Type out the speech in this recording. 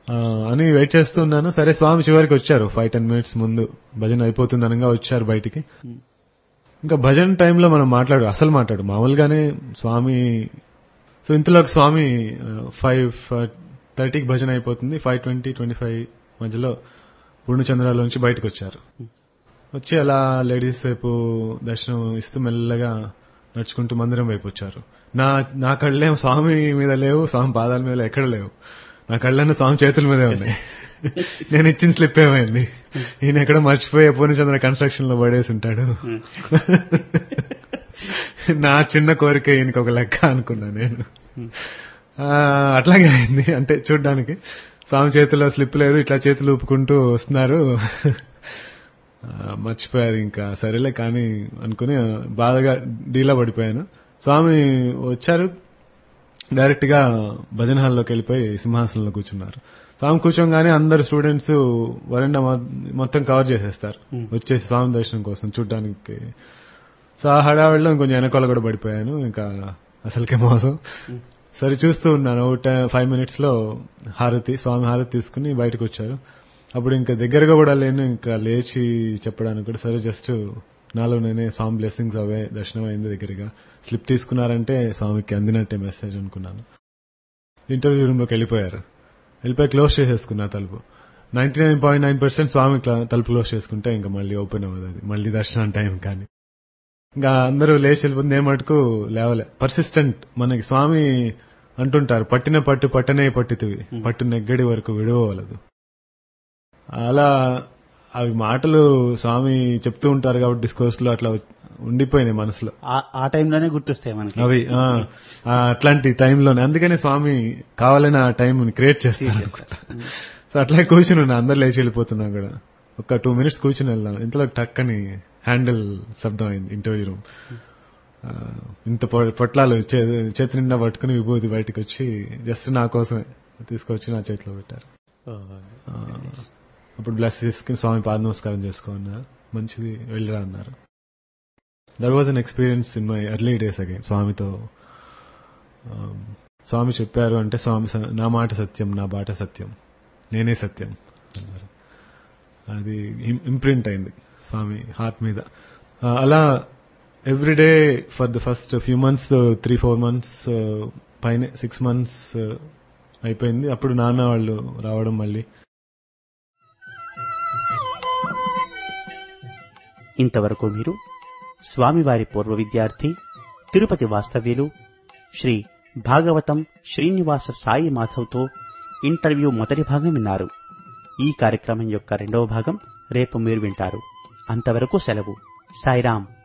ఆ, అని వెయిట్ చేస్తున్నాను సరే స్వామి చివరికి వచ్చారు ఫైవ్ టెన్ మినిట్స్ ముందు భజన అయిపోతుంది అనగా వచ్చారు బయటికి ఇంకా భజన టైంలో మనం మాట్లాడు అసలు మాట్లాడు మామూలుగానే స్వామి సో ఇంతలోకి స్వామి ఫైవ్ థర్టీకి భజన అయిపోతుంది ఫైవ్ ట్వంటీ ట్వంటీ ఫైవ్ మధ్యలో పూర్ణచంద్రాలోంచి బయటకు వచ్చారు వచ్చి అలా లేడీస్ వైపు దర్శనం ఇస్తూ మెల్లగా నడుచుకుంటూ మందిరం వైపు వచ్చారు నా నా కళ్ళేం స్వామి మీద లేవు స్వామి పాదాల మీద ఎక్కడ లేవు నా కళ్ళన్న స్వామి చేతుల మీదే ఉన్నాయి నేను ఇచ్చిన స్లిప్ ఏమైంది ఈయన ఎక్కడ మర్చిపోయి పూర్ణచంద్ర కన్స్ట్రక్షన్ లో పడేసి ఉంటాడు నా చిన్న కోరిక ఈయనకి ఒక లెక్క అనుకున్నా నేను ఆ, అట్లాగే అయింది అంటే చూడ్డానికి స్వామి చేతిలో స్లిప్ లేదు ఇట్లా చేతులు ఊపుకుంటూ వస్తున్నారు ఆ, మర్చిపోయారు ఇంకా సరేలే కానీ అనుకుని ఆ, బాధగా డీలా పడిపోయాను స్వామి వచ్చారు డైరెక్ట్ గా భజన హాల్లోకి వెళ్ళిపోయి సింహాసనంలో కూర్చున్నారు స్వామి కూర్చోగానే అందరు స్టూడెంట్స్ వరండా మొ- మొత్తం కవర్ చేసేస్తారు వచ్చేసి స్వామి దర్శనం కోసం చూడ్డానికి సో ఆ హడావిడిలో కొంచెం వెనకాల కూడా పడిపోయాను ఇంకా అసలుకే మోసం సరే చూస్తూ ఉన్నాను ఒక ఫైవ్ మినిట్స్ లో హారతి స్వామి హారతి తీసుకుని బయటకు వచ్చారు అప్పుడు ఇంకా దగ్గరగా కూడా లేను ఇంకా లేచి చెప్పడానికి కూడా సరే జస్ట్ నాలో నేనే స్వామి బ్లెస్సింగ్స్ అవే దర్శనం అయింది దగ్గరగా స్లిప్ తీసుకున్నారంటే స్వామికి అందినట్టే మెసేజ్ అనుకున్నాను ఇంటర్వ్యూ రూమ్ లోకి వెళ్ళిపోయారు వెళ్ళిపోయి క్లోజ్ చేసేసుకున్నా తలుపు ninety nine point nine percent Swami క్లా- తలుపు క్లోజ్ చేసుకుంటే ఇంకా మళ్ళీ ఓపెన్ అవ్వదు అది మళ్ళీ దర్శనం టైం కానీ ఇంకా అందరూ లేచి వెళ్ళిపోతుంది ఏ మటుకు లేవలే పర్సిస్టెంట్ మనకి స్వామి అంటుంటారు పట్టిన పట్టు పట్టనే పట్టితివి పట్టు నెగ్గడి వరకు విడవలదు అలా అవి మాటలు స్వామి చెప్తూ ఉంటారు కాబట్టి డిస్కోర్స్ లో అట్లా ఉండిపోయినాయి మనసులో ఆ- ఆ టైంలోనే గుర్తొస్తాయి మనకి అవి ఆ, ఆ అట్లాంటి టైంలోనే అందుకనే స్వామి కావాలని ఆ టైం క్రియేట్ చేస్తారు సో అట్లా కూర్చుని ఉన్నా అందరు లేచి వెళ్ళిపోతున్నా కూడా ఒక టూ మినిట్స్ కూర్చుని వెళ్దాం ఇంతలో టక్ అని హ్యాండిల్ శబ్దం అయింది ఇంటర్వ్యూ రూమ్ ఆ, ఇంత పొ- పొట్లాలు చే- చేతి నిండా పట్టుకుని విభూతి బయటకు వచ్చి జస్ట్ నా కోసమే తీసుకొచ్చి నా చేతిలో పెట్టారు ఆ, అప్పుడు బ్లెస్ తీసుకుని స్వామి పాద నమస్కారం చేసుకో అన్నారు మంచిది వెళ్ళిరా అన్నారు there was an experience in my early days again స్వామితో um, స్వామి చెప్పారు అంటే స్వామి స- నా మాట సత్యం నా బాట సత్యం నేనే సత్యం అన్నారు అది ఇంప్రింట్ అయింది స్వామి హార్ట్ మీద ఆ, అలా everyday for the first few months three four months పైన సిక్స్ మంత్స్ అయిపోయింది అప్పుడు నాన్న వాళ్ళు రావడం మళ్ళీ ఇంతవరకు మీరు స్వామివారి పూర్వ విద్యార్థి తిరుపతి వాస్తవ్యులు శ్రీ భాగవతం శ్రీనివాస సాయి మాధవ్తో ఇంటర్వ్యూ మొదటి భాగం విన్నారు ఈ కార్యక్రమం యొక్క రెండవ భాగం రేపు మీరు వింటారు అంతవరకు సెలవు సాయిరాం